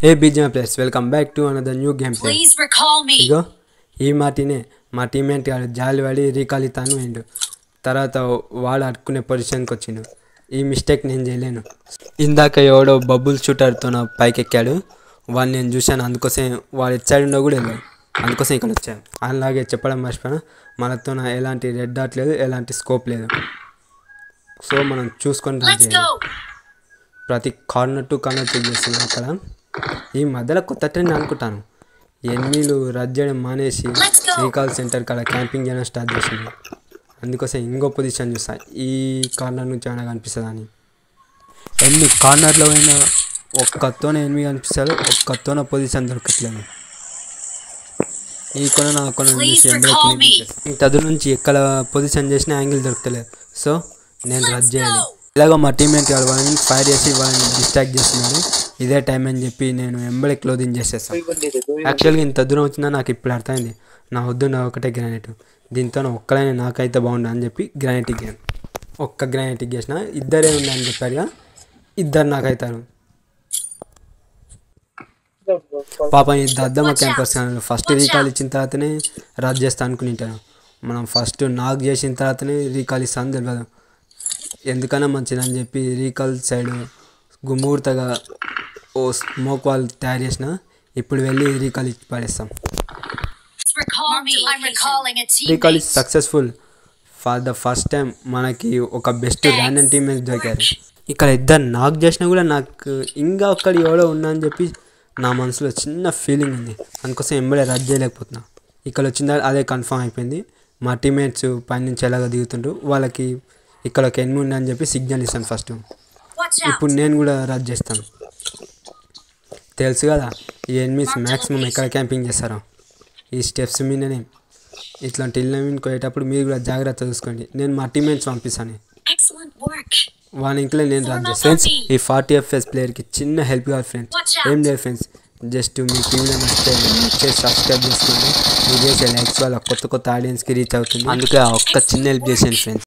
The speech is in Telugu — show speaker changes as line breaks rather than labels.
A BGM players welcome back to another new gameplay
Please recall me.
ఇగో ఈ మాటినే మా టీమేట్ గాడు జాలి పడి రీకాల్ ఇస్తాను వేయండు తర్వాత వాడు అడుక్కునే పొజిషన్కి వచ్చిండు ఈ మిస్టేక్ నేను చేయలేను ఇందాక ఎవడో బబుల్ షూటర్తో నా పైకి ఎక్కాడు వాడిని నేను చూశాను అందుకోసం వాడు ఎట్ సైడ్ ఉండో కూడా వెళ్ళాడు అందుకోసం ఇక్కడ వచ్చాను అలాగే చెప్పడం మర్చిపోయాను మనతో నా ఎలాంటి రెడ్ డాట్ లేదు ఎలాంటి స్కోప్ లేదు సో మనం చూసుకొని run
Let's
చేయాలి
go.
ప్రతి కార్నర్ టు కార్నర్ చెక్ చేస్తున్నాను అక్కడ ఈ మధ్యలో కొత్త ట్రెండ్ అనుకుంటాను ఎన్నిలు రద్దు చేయడం మానేసి
Let's go.
రీకాల్ సెంటర్ కాడ క్యాంపింగ్ చేయడం స్టార్ట్ చేసింది అందుకోసం ఇంకో పొజిషన్ చూస్తా ఈ కార్నర్ నుంచి ఏమైనా కనిపిస్తుందా అని ఎన్ని కార్నర్లో అయినా ఒక్కతోనే ఎనిమిది కనిపిస్తారు ఒక్కతోనే పొజిషన్ దొరకట్లేదు ఈ కొన నా కొన
Please
చూసి
recall me.
ఈ తదు నుంచి ఎక్కడ పొజిషన్ చేసినా యాంగిల్ దొరకలేదు సో నేను రద్దు
Let's
చేయాలి
go.
ఇలాగ మా టీమ్మేట్ గారు వాళ్ళని ఫైర్ చేసి వాళ్ళని డిస్ట్రాక్ట్ చేస్తున్నారు ఇదే టైం అని చెప్పి నేను ఎంబడే క్లోదింగ్ చేసేస్తాను యాక్చువల్గా ఇంత దూరం వచ్చిందా నాకు ఇప్పుడు అర్థమైంది నా వద్దు నా ఒకటే గ్రానైట్ దీంతో నా ఒక్కలైనా నాకైతే బాగుండు అని చెప్పి గ్రానైట్ ఇగ్గాను ఒక్క గ్రానైట్ ఇగ్గేసిన ఇద్దరే ఉందని చెప్పారుగా ఇద్దరు నాకైతారు పాపం ఈ దద్దమ్మ క్యాంపస్ కానీ ఫస్ట్ రీకాల్ ఇచ్చిన తర్వాతనే రద్దు చేస్తా అనుకునింటాను మనం ఫస్ట్ నాక్ చేసిన తర్వాతనే రీకాల్ ఇస్తాను తెలియదు ఎందుకన్నా మంచిదని చెప్పి రీకాల్ సైడ్ గుమ్మూర్తగా ఓ స్మోక్ వాల్ తయారు చేసిన ఇప్పుడు వెళ్ళి రీకాల్ ఇచ్చి పడేస్తాం
Please recall me. I'm recalling a
recall
teammate.
Is successful for the first time మనకి ఒక బెస్ట్ ర్యాండమ్ టీమేట్స్ దొరికారు ఇక్కడ ఇద్దరు నాకు చేసినా కూడా నాకు ఇంకా ఒక్కడు ఎవడో ఉన్నా అని చెప్పి నా మనసులో చిన్న ఫీలింగ్ ఉంది అందుకోసం ఎంబడే రద్దు చేయలేకపోతున్నా ఇక్కడ వచ్చిన అదే కన్ఫర్మ్ అయిపోయింది మా టీమేట్స్ పైనుంచి ఎలాగ దిగుతుండ్రు వాళ్ళకి ఇక్కడ ఒక ఎనిమిది ఉందని చెప్పి సిగ్నల్ ఇస్తాను ఫస్ట్
Watch out.
ఇప్పుడు నేను కూడా రద్దు చేస్తాను తెలుసు కదా ఈ ఎనిమిస్ మ్యాక్సిమం ఎక్కడ క్యాంపింగ్ చేస్తారో ఈ స్టెప్స్ మీదనే ఇట్లాంటి ఇళ్ళ మీద పోయేటప్పుడు మీరు కూడా జాగ్రత్త చూసుకోండి నేను మా టీమ్మేట్స్ పంపిస్తాను
Excellent work.
వాళ్ళ ఇంట్లో నేను రద్దు చేస్తాను ఫ్రెండ్స్ ఈ ఫార్టీ ఎఫ్ఎస్ ప్లేయర్కి చిన్న హెల్ప్ కావాలి ఫ్రెండ్స్
Watch out.
ఏం లేదు ఫ్రెండ్స్ జస్ట్ మీ టీవీలో నచ్చితే లైక్ చేసి సబ్స్క్రైబ్ చేసుకోండి మీరు చేసే లైక్స్ వల్ల కొత్త కొత్త ఆడియన్స్కి రీచ్ అవుతుంది అందుకే ఆ ఒక్క చిన్న హెల్ప్ చేసేయండి ఫ్రెండ్స్